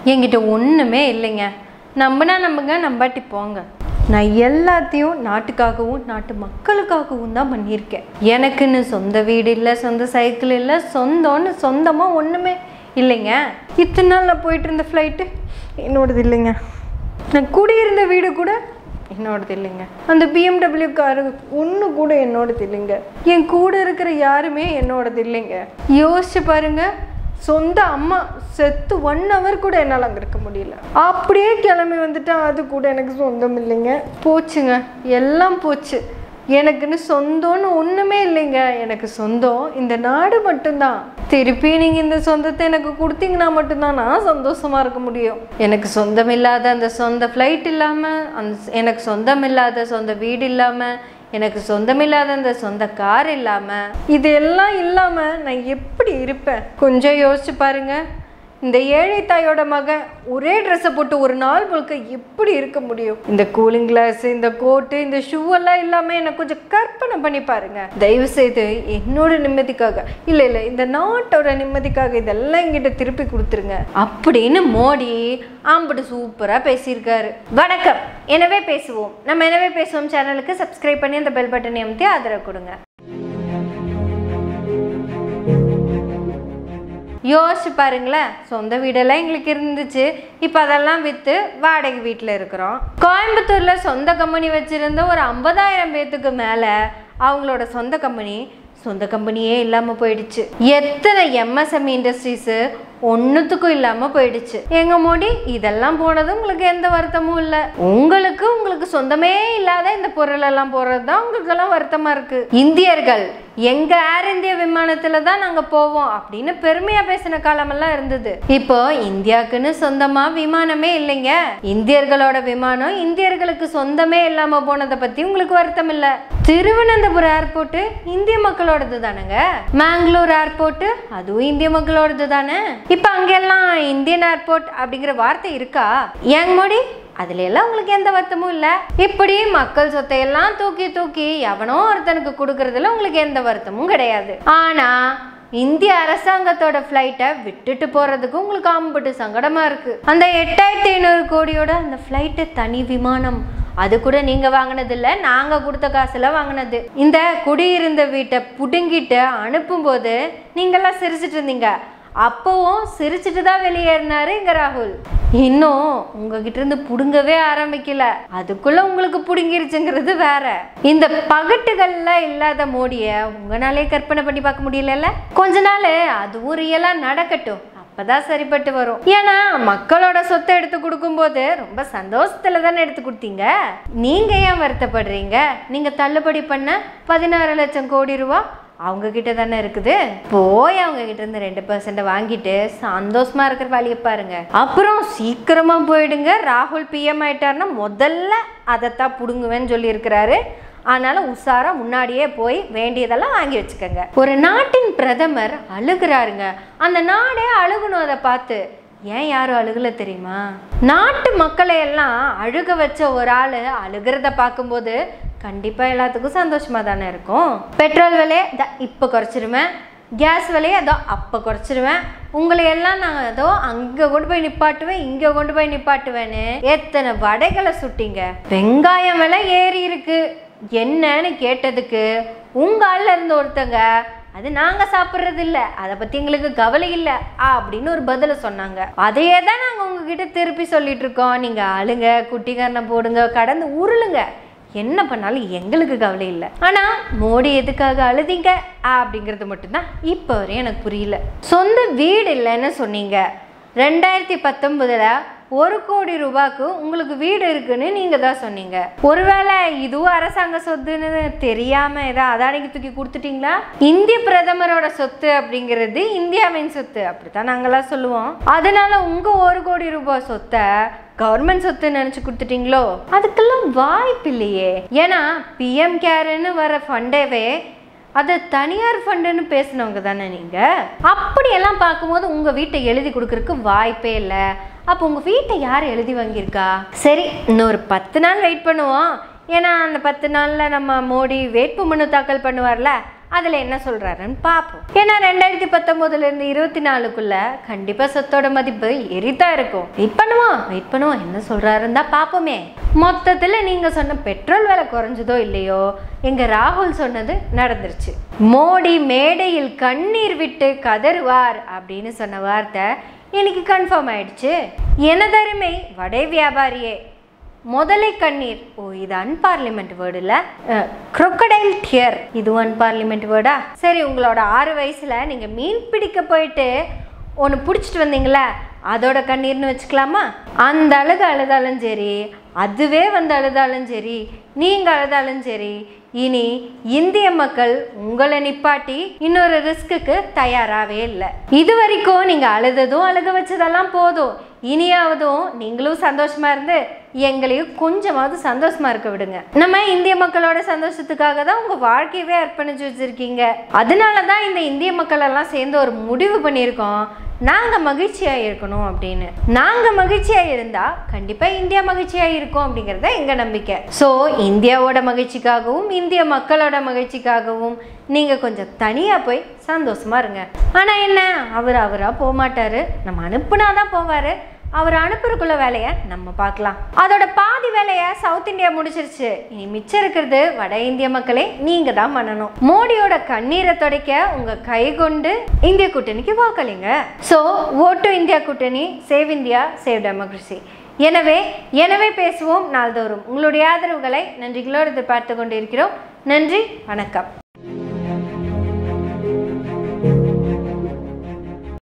என்கிட்ட ஒன்றுமே இல்லைங்க நம்பினா நம்புங்க நம்பாட்டி போங்க நான் எல்லாத்தையும் நாட்டுக்காகவும் நாட்டு மக்களுக்காகவும் தான் பண்ணியிருக்கேன் எனக்குன்னு சொந்த வீடு இல்லை சொந்த சைக்கிள் இல்லை சொந்தம்னு சொந்தமாக ஒன்றுமே இல்லைங்க இத்தனை நாள் நான் போயிட்டு இருந்த ஃப்ளைட்டு என்னோடது இல்லைங்க நான் குடியிருந்த வீடு கூட என்னோடது இல்லைங்க அந்த பிஎம்டபிள்யூ காரு ஒன்று கூட என்னோடது இல்லைங்க என் கூட இருக்கிற யாருமே என்னோடது இல்லைங்க யோசிச்சு பாருங்க சொந்த அம்மா செத்து ஒன் ஹவர் கூட என்னால் அங்கே இருக்க முடியல அப்படியே கிளம்பி வந்துட்டேன் அது கூட எனக்கு சொந்தம் இல்லைங்க போச்சுங்க எல்லாம் போச்சு எனக்குன்னு சொந்தம்னு ஒன்றுமே இல்லைங்க எனக்கு சொந்தம் இந்த நாடு மட்டும்தான் திருப்பி நீங்கள் இந்த சொந்தத்தை எனக்கு கொடுத்தீங்கன்னா மட்டும்தான் நான் சந்தோஷமா இருக்க முடியும் எனக்கு சொந்தம் இல்லாத அந்த சொந்த ஃப்ளைட் இல்லாமல் அந்த எனக்கு சொந்தம் இல்லாத சொந்த வீடு இல்லாமல் எனக்கு சொந்தமில்லாத அந்த சொந்த கார் இல்லாமல் இதெல்லாம் இல்லாமல் நான் எப்படி இருப்பேன் கொஞ்சம் யோசிச்சு பாருங்க இந்த ஏழை தாயோட மகன் ஒரே ட்ரெஸ்ஸை போட்டு ஒரு நாள் முழுக்க எப்படி இருக்க முடியும் இந்த கூலிங் கிளாஸ் இந்த கோட்டு இந்த ஷூ எல்லாம் இல்லாம எனக்கு கொஞ்சம் கற்பனை பண்ணி பாருங்க தயவு செய்து என்னோட நிம்மதிக்காக இல்ல இல்ல இந்த நாட்டோட நிம்மதிக்காக இதெல்லாம் என்கிட்ட திருப்பி கொடுத்துருங்க அப்படின்னு மோடி ஆம்பட்டு சூப்பரா பேசியிருக்காரு வணக்கம் எனவே பேசுவோம் நம்ம எனவே பேசுவோம் சேனலுக்கு சப்ஸ்கிரைப் பண்ணி அந்த பெல் பட்டனை அமுத்தி ஆதரவு கொடுங்க யோசிச்சு பாருங்களேன் சொந்த வீடெல்லாம் எங்களுக்கு இருந்துச்சு இப்போ அதெல்லாம் விற்று வாடகை வீட்டில் இருக்கிறோம் கோயம்புத்தூரில் சொந்த கம்பெனி வச்சுருந்த ஒரு ஐம்பதாயிரம் பேத்துக்கு மேலே அவங்களோட சொந்த கம்பெனி சொந்த கம்பெனியே இல்லாமல் போயிடுச்சு எத்தனை எம்எஸ்எம்இ இண்டஸ்ட்ரீஸு ஒன்றுத்துக்கும் இல்லாமல் போயிடுச்சு எங்க மோடி இதெல்லாம் போனது உங்களுக்கு எந்த வருத்தமும் இல்லை உங்களுக்கு உங்களுக்கு சொந்தமே இல்லாத இந்த பொருள் எல்லாம் போறது தான் உங்களுக்கு எல்லாம் வருத்தமா இருக்கு இந்தியர்கள் எங்க ஏர் இந்தியா விமானத்துல தான் நாங்க போவோம் அப்படின்னு பெருமையா பேசின காலமெல்லாம் இருந்தது இப்போ இந்தியாவுக்குன்னு சொந்தமா விமானமே இல்லைங்க இந்தியர்களோட விமானம் இந்தியர்களுக்கு சொந்தமே இல்லாம போனதை பத்தி உங்களுக்கு வருத்தம் இல்ல திருவனந்தபுரம் ஏர்போர்ட் இந்திய மக்களோடது தானேங்க மேங்களூர் ஏர்போர்ட் அதுவும் இந்திய மக்களோடது தானே இப்போ அங்கெல்லாம் இந்தியன் ஏர்போர்ட் அப்படிங்கிற வார்த்தை இருக்கா ஏங்க மோடி அதுல எல்லாம் உங்களுக்கு எந்த வருத்தமும் இல்லை இப்படி மக்கள் சொத்தை எல்லாம் தூக்கி தூக்கி எவனோ ஒருத்தனுக்கு கொடுக்கறதுல உங்களுக்கு எந்த வருத்தமும் கிடையாது ஆனா இந்திய அரசாங்கத்தோட ஃப்ளைட்டை விட்டுட்டு போறதுக்கு உங்களுக்கு அம்புட்டு சங்கடமா இருக்கு அந்த எட்டாயிரத்தி ஐநூறு கோடியோட அந்த ஃப்ளைட்டு தனி விமானம் அது கூட நீங்க வாங்கினது இல்ல நாங்க கொடுத்த காசுல வாங்கினது இந்த குடியிருந்த வீட்டை புடுங்கிட்டு அனுப்பும்போது நீங்கெல்லாம் சிரிச்சிட்டு இருந்தீங்க அப்பவும் சிரிச்சிட்டு தான் வெளியேறினாரு இங்க ராகுல் இன்னும் உங்ககிட்ட இருந்து புடுங்கவே ஆரம்பிக்கல அதுக்குள்ள உங்களுக்கு புடுங்கிருச்சுங்கிறது வேற இந்த பகட்டுகள்லாம் இல்லாத மோடிய உங்களாலே கற்பனை பண்ணி பார்க்க முடியலல்ல கொஞ்ச நாள் அதுவும் ரியலா நடக்கட்டும் அப்பதான் சரிப்பட்டு வரும் ஏன்னா மக்களோட சொத்தை எடுத்து கொடுக்கும்போது ரொம்ப சந்தோஷத்துல தானே எடுத்து கொடுத்தீங்க நீங்க ஏன் வருத்தப்படுறீங்க நீங்க தள்ளுபடி பண்ண பதினாறு லட்சம் கோடி ரூபா அவங்க கிட்ட தானே இருக்குது போய் அவங்க கிட்ட இருந்து ரெண்டு பர்சன்ட் வாங்கிட்டு சந்தோஷமா இருக்கிற வழியை பாருங்க அப்புறம் சீக்கிரமா போயிடுங்க ராகுல் பிஎம் ஆயிட்டாருன்னா முதல்ல அதைத்தான் புடுங்குவேன்னு சொல்லியிருக்கிறாரு அதனால உஷாரா முன்னாடியே போய் வேண்டியதெல்லாம் வாங்கி வச்சுக்கோங்க ஒரு நாட்டின் பிரதமர் அழுகிறாருங்க அந்த நாடே அழுகணும் அதை பார்த்து ஏன் யாரும் அழுகல தெரியுமா நாட்டு மக்களை எல்லாம் அழுக வச்ச ஒரு ஆள் அழுகிறத பார்க்கும்போது கண்டிப்பா எல்லாத்துக்கும் சந்தோஷமா தானே இருக்கும் பெட்ரோல் விலையை த இப்போ குறைச்சிருவேன் கேஸ் விலையை அதோ அப்போ குறைச்சிருவேன் உங்களை எல்லாம் நான் ஏதோ அங்கே கொண்டு போய் நிப்பாட்டுவேன் இங்கே கொண்டு போய் நிப்பாட்டுவேன்னு எத்தனை வடைகளை சுட்டிங்க வெங்காயம் விலை ஏறி இருக்கு என்னன்னு கேட்டதுக்கு உங்க ஆள்ல இருந்த ஒருத்தங்க அது நாங்க சாப்பிட்றது இல்ல அதை பத்தி எங்களுக்கு கவலை இல்ல அப்படின்னு ஒரு பதில சொன்னாங்க அதையே தான் நாங்க உங்ககிட்ட திருப்பி சொல்லிட்டு இருக்கோம் நீங்க அழுங்க குட்டிக்காரனை போடுங்க கடந்து உருளுங்க என்ன பண்ணாலும் எங்களுக்கு கவலை இல்லை ஆனா மோடி எதுக்காக அழுதிங்க அப்படிங்கிறது மட்டும்தான் இப்போ வரையும் எனக்கு புரியல சொந்த வீடு இல்லைன்னு சொன்னீங்க ரெண்டாயிரத்தி பத்தொன்பதுல ஒரு கோடி ரூபாய்க்கு உங்களுக்கு வீடு இருக்குன்னு நீங்க தான் சொன்னீங்க ஒருவேளை இதுவும் அரசாங்க சொத்துன்னு தெரியாம ஏதோ அதானிக்கு தூக்கி கொடுத்துட்டீங்களா இந்திய பிரதமரோட சொத்து அப்படிங்கிறது இந்தியாவின் சொத்து அப்படித்தான் நாங்கெல்லாம் சொல்லுவோம் அதனால உங்க ஒரு கோடி ரூபாய் சொத்தை கவர்மெண்ட் சொத்து நினைச்சு கொடுத்துட்டீங்களோ அதுக்கெல்லாம் வாய்ப்பு இல்லையே ஏன்னா பிஎம் கேர்னு வர ஃபண்டவே அது தனியார் ஃபண்டுன்னு பேசினவங்க தானே நீங்கள் அப்படியெல்லாம் பார்க்கும்போது உங்கள் வீட்டை எழுதி கொடுக்கறதுக்கு வாய்ப்பே இல்லை அப்போ உங்கள் வீட்டை யார் எழுதி வாங்கியிருக்கா சரி இன்னொரு பத்து நாள் வெயிட் பண்ணுவோம் ஏன்னா அந்த பத்து நாளில் நம்ம மோடி வேட்பு மனு தாக்கல் பண்ணுவார்ல அதில் என்ன சொல்கிறாருன்னு பார்ப்போம் ஏன்னா ரெண்டாயிரத்தி பத்தொம்போதுலேருந்து இருபத்தி நாலுக்குள்ள கண்டிப்பாக சொத்தோட மதிப்பு ஏறித்தான் இருக்கும் வெயிட் பண்ணுவோம் வெயிட் பண்ணுவோம் என்ன சொல்கிறாருன்னு தான் பார்ப்போமே மொத்தத்தில் நீங்கள் சொன்ன பெட்ரோல் விலை குறைஞ்சதோ இல்லையோ எங்கள் ராகுல் சொன்னது நடந்துருச்சு மோடி மேடையில் கண்ணீர் விட்டு கதறுவார் அப்படின்னு சொன்ன வார்த்தை இன்னைக்கு கன்ஃபார்ம் ஆயிடுச்சு எனதருமை வடை வியாபாரியே முதலை கண்ணீர் ஓ இது அன்பார்லிமெண்ட் வேர்டு இல்லை crocodile tear இது அன்பார்லிமெண்ட் வேர்டா சரி உங்களோட ஆறு வயசில் நீங்கள் மீன் பிடிக்க போயிட்டு ஒன்று பிடிச்சிட்டு வந்தீங்களே அதோட கண்ணீர்னு வச்சுக்கலாமா அந்த அழுக அழுதாலும் சரி அதுவே வந்து அழுதாலும் சரி நீங்கள் அழுதாலும் சரி இனி இந்திய மக்கள் உங்களை நிப்பாட்டி இன்னொரு ரிஸ்க்குக்கு தயாராகவே இல்லை இது வரைக்கும் நீங்கள் அழுததும் அழுக வச்சதெல்லாம் போதும் இனியாவதும் நீங்களும் சந்தோஷமா இருந்து எங்களையும் கொஞ்சமாவது சந்தோஷமா இருக்க விடுங்க நம்ம இந்திய மக்களோட சந்தோஷத்துக்காக தான் உங்க வாழ்க்கையவே அர்ப்பணிச்சு வச்சிருக்கீங்க அதனால தான் இந்த இந்திய மக்கள் எல்லாம் சேர்ந்து ஒரு முடிவு பண்ணியிருக்கோம் நாங்க மகிழ்ச்சியா இருக்கணும் அப்படின்னு நாங்க மகிழ்ச்சியா இருந்தா கண்டிப்பா இந்தியா மகிழ்ச்சியா இருக்கும் அப்படிங்கறத எங்க நம்பிக்கை ஸோ இந்தியாவோட மகிழ்ச்சிக்காகவும் இந்திய மக்களோட மகிழ்ச்சிக்காகவும் நீங்க கொஞ்சம் தனியா போய் சந்தோஷமா இருங்க ஆனா என்ன அவர் அவரா போக மாட்டாரு நம்ம அனுப்புனாதான் போவாரு அவர் அனுப்புறக்குள்ள வேலையை நம்ம பார்க்கலாம் அதோட பாதி வேலையை சவுத் இந்தியா முடிச்சிருச்சு இனி மிச்சம் இருக்கிறது வட இந்திய மக்களே நீங்க தான் பண்ணணும் மோடியோட கண்ணீரை துடைக்க உங்க கை கொண்டு இந்திய கூட்டணிக்கு வாக்களிங்க ஸோ ஓட்டு இந்தியா கூட்டணி சேவ் இந்தியா சேவ் டெமோக்ரஸி எனவே எனவே பேசுவோம் நாள்தோறும் உங்களுடைய ஆதரவுகளை நன்றிகளோடு எதிர்பார்த்து கொண்டிருக்கிறோம் நன்றி வணக்கம்